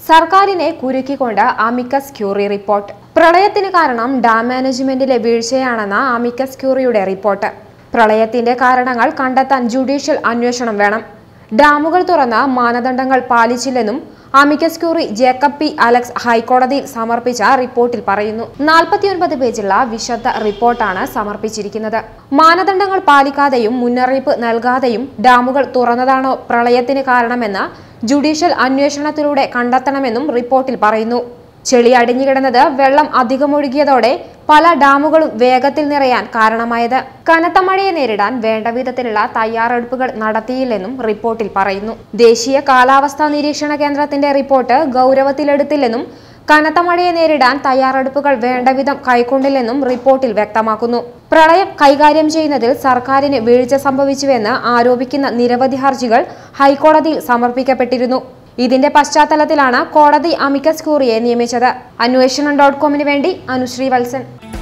സർക്കാരിനെ കുരുക്കിക്കൊണ്ട് amicus curiae report പ്രളയത്തിന് കാരണം ഡാം മാനേജ്മെന്റിലെ വീഴ്ചയാണെന്ന അമിക്കസ് ക്യൂറിയുടെ റിപ്പോർട്ട് പ്രളയത്തിന്റെ കാരണങ്ങൾ കണ്ടെത്താൻ ജുഡീഷ്യൽ അന്വേഷണം വേണം ഡാമുകൾ തുറന്ന മാനദണ്ഡങ്ങൾ പാലിച്ചില്ലെന്നും amicus curiae Jacob P Alex ഹൈക്കോടതിയിൽ സമർപ്പിച്ച റിപ്പോർട്ടിൽ പറയുന്നു നാൽപ്പത്തിയൊൻപത് പേജുള്ള വിശദ റിപ്പോർട്ടാണ് സമർപ്പിച്ചിരിക്കുന്നത് മാനദണ്ഡങ്ങൾ പാലിക്കാതെയും മുന്നറിയിപ്പ് നൽകാതെയും ഡാമുകൾ തുറന്നതാണോ പ്രളയത്തിന് കാരണമെന്ന് ജുഡീഷ്യൽ അന്വേഷണത്തിലൂടെ കണ്ടെത്തണമെന്നും റിപ്പോർട്ടിൽ പറയുന്നു ചെളി അടിഞ്ഞുകിടന്നത് വെള്ളം അധികമൊഴുകിയതോടെ പല ഡാമുകളും വേഗത്തിൽ നിറയാൻ കാരണമായത് കനത്ത മഴയെ നേരിടാൻ വേണ്ട വിധത്തിലുള്ള തയ്യാറെടുപ്പുകൾ നടത്തിയില്ലെന്നും റിപ്പോർട്ടിൽ പറയുന്നു ദേശീയ കാലാവസ്ഥാ നിരീക്ഷണ കേന്ദ്രത്തിന്റെ റിപ്പോർട്ട് ഗൗരവത്തിലെടുത്തില്ലെന്നും കനത്ത മഴയെ നേരിടാൻ തയ്യാറെടുപ്പുകൾ വേണ്ടവിധം കൈക്കൊണ്ടില്ലെന്നും റിപ്പോർട്ടിൽ വ്യക്തമാക്കുന്നു പ്രളയം കൈകാര്യം ചെയ്യുന്നതിൽ സർക്കാരിന് വീഴ്ച സംഭവിച്ചുവെന്ന് ആരോപിക്കുന്ന നിരവധി ഹർജികൾ ഹൈക്കോടതിയിൽ സമർപ്പിക്കപ്പെട്ടിരുന്നു ഇതിന്റെ പശ്ചാത്തലത്തിലാണ് കോടതി അമിക്കസ് ക്യൂറിയെ നിയമിച്ചത് അന്വേഷണം ഡോട്ട് കോമിന് വേണ്ടി അനുശ്രീ വത്സൻ